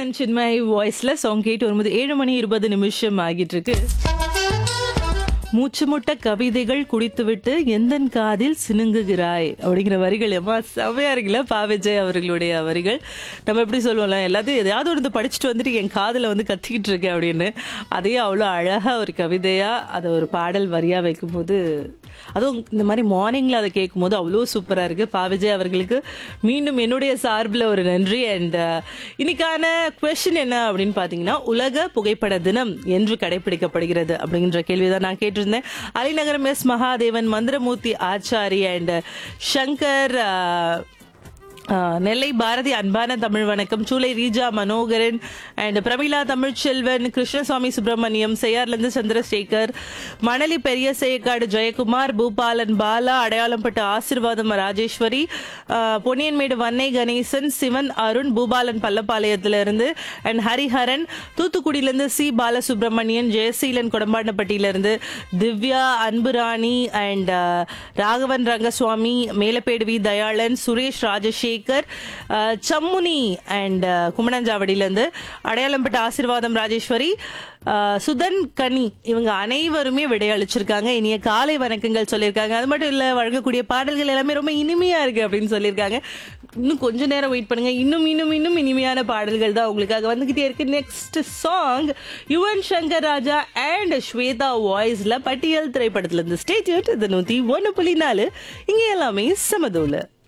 ஹரிஹரன் சின்மய் வாய்ஸ்ல சாங் கேட்டு வரும்போது ஏழு மணி இருபது நிமிஷம் ஆகிட்டு இருக்கு மூச்சு முட்ட கவிதைகள் குடித்துவிட்டு எந்தன் காதில் சினுங்குகிறாய் அப்படிங்கிற வரிகள் எம்மா செமையா இருக்குல்ல பா விஜய் அவர்களுடைய வரிகள் நம்ம எப்படி சொல்லுவோம்ல எல்லாத்தையும் எதையாவது ஒன்று படிச்சுட்டு வந்துட்டு என் காதில் வந்து கத்திக்கிட்டு இருக்கேன் அப்படின்னு அதையே அவ்வளோ அழகா ஒரு கவிதையா அதை ஒரு பாடல் வரியா வைக்கும்போது அதுவும் இந்த மாதிரி மார்னிங்ல அதை கேட்கும்போது அவ்வளோ சூப்பரா இருக்கு பா விஜய் அவர்களுக்கு மீண்டும் என்னுடைய சார்பில் ஒரு நன்றி அண்ட் இன்னைக்கான கொஸ்டின் என்ன அப்படின்னு பார்த்தீங்கன்னா உலக புகைப்பட தினம் என்று கடைபிடிக்கப்படுகிறது அப்படிங்கிற கேள்விதான் நான் கேட்டிருந்தேன் அலிநகரம் எஸ் மகாதேவன் மந்திரமூர்த்தி ஆச்சாரி அண்ட் சங்கர் அஹ், ஆஹ் நெல்லை பாரதி அன்பான தமிழ் வணக்கம் சூலை ரீஜா மனோகரன் அண்ட் பிரமிளா தமிழ்ச்செல்வன் கிருஷ்ணசுவாமி சுப்பிரமணியம் செய்யார்லேருந்து சந்திரசேகர் மணலி பெரிய சேக்காடு ஜெயக்குமார் பூபாலன் பாலா அடையாளம்பட்ட ஆசிர்வாதம் ராஜேஸ்வரி ஆஹ் பொன்னியன்மேடு வன்னை கணேசன் சிவன் அருண் பூபாலன் பள்ளப்பாளையத்திலிருந்து அண்ட் ஹரிஹரன் தூத்துக்குடியிலேருந்து சி பாலசுப்ரமணியன் ஜெயசீலன் கொடம்பாண்டப்பட்டியிலிருந்து திவ்யா அன்புராணி அண்ட் ராகவன் ரங்கசுவாமி மேலப்பேடு வி தயாளன் சுரேஷ் ராஜசேகர் அஹ், சம்முனி அண்ட் குமணஞ்சாவடியிலேருந்து அடையாளம்பட்ட ஆசிர்வாதம் ராஜேஸ்வரி அஹ், சுதன் கனி இவங்க அனைவருமே விடையளிச்சிருக்காங்க இனிய காலை வணக்கங்கள் சொல்லியிருக்காங்க அது மட்டும் இல்ல வழங்கக்கூடிய பாடல்கள் எல்லாமே ரொம்ப இனிமையா இருக்கு அப்படின்னு சொல்லியிருக்காங்க இன்னும் கொஞ்ச நேரம் வெயிட் பண்ணுங்க இன்னும் இன்னும் இன்னும் இனிமையான பாடல்கள் தான் உங்களுக்காக வந்துகிட்டே இருக்கு next song Yuvan Shankar Raja and Shweta வாய்ஸ்ல பட்டியல் திரைப்படத்துல இருந்து ஸ்டேட் இது நூத்தி ஒன்னு புள்ளி நாலு இங்க எல்லாமே சமதூல